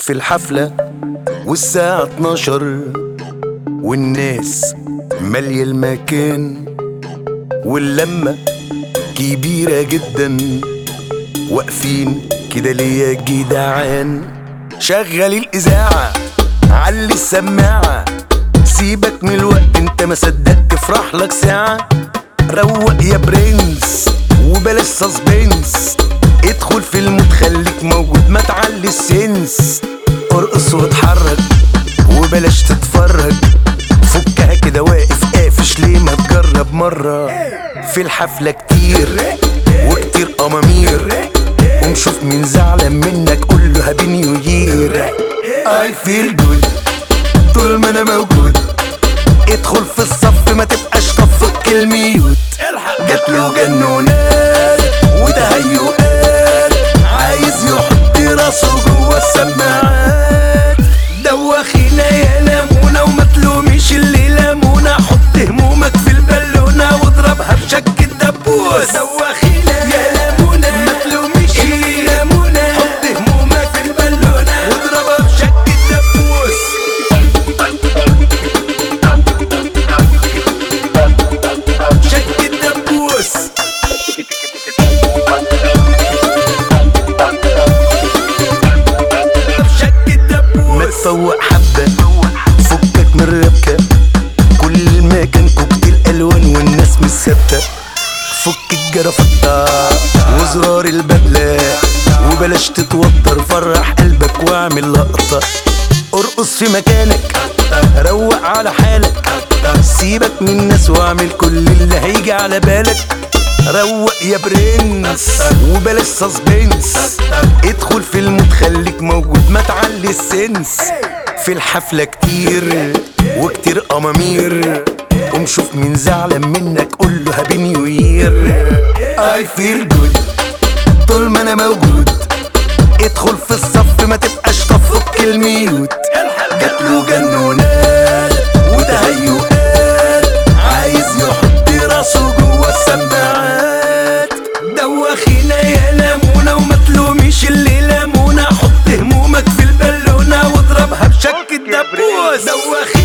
في الحفلة والساعة 12 والناس مالية المكان واللمة كبيرة جدا واقفين كده ليه يا جدعان شغل الإذاعة علي السماعة سيبك من الوقت انت ما صدقت تفرح لك ساعة روق يا برنس وبلاش سسبنس ادخل في المود خليك موجود ما تعلي السنس ارقص واتحرك وبلاش تتفرج فكها كده واقف قافش ليه ما تجرب مرة في الحفلة كتير وكتير أمامير قوم شوف مين زعلان منك قول له هابي نيو يير اي فيل جود طول ما انا موجود ادخل في الصف ما تبقاش طفك الميوت جات له جنونات وتهيؤات عايز يحط راسه جوه السماعات دوخينا يا لمونة وما تلوميش اللي لمونة حط همومك في البالونة واضربها بشك الدبوس دوخينا يا لمونة ما تلوميش اللي لمونة حط همومك في البالونة واضربها بشك الدبوس شك الدبوس شك الدبوس ما تفوق حبة فكك من الربكة كل المكان كوكتيل الألوان والناس مش ثابتة فك الجرافطة وزرار البدلة وبلاش تتوتر فرح قلبك واعمل لقطة ارقص في مكانك روق على حالك سيبك من الناس واعمل كل اللي هيجي على بالك روق يا برنس وبلاش سسبنس ادخل في المود خليك موجود ما تعلي السنس في الحفلة كتير وكتير أمامير قوم شوف مين زعلان منك قول له هابي نيو يير اي فيل جود طول ما انا موجود ادخل في الصف ما تبقاش طفك الميوت جات له جنونات وتهيؤات عايز يحط راسه جوه السماعات دوخينا يا لمونة وما تلوميش اللي لمونة حط همومك في البالونة واضربها بشك الدبوس دوخينا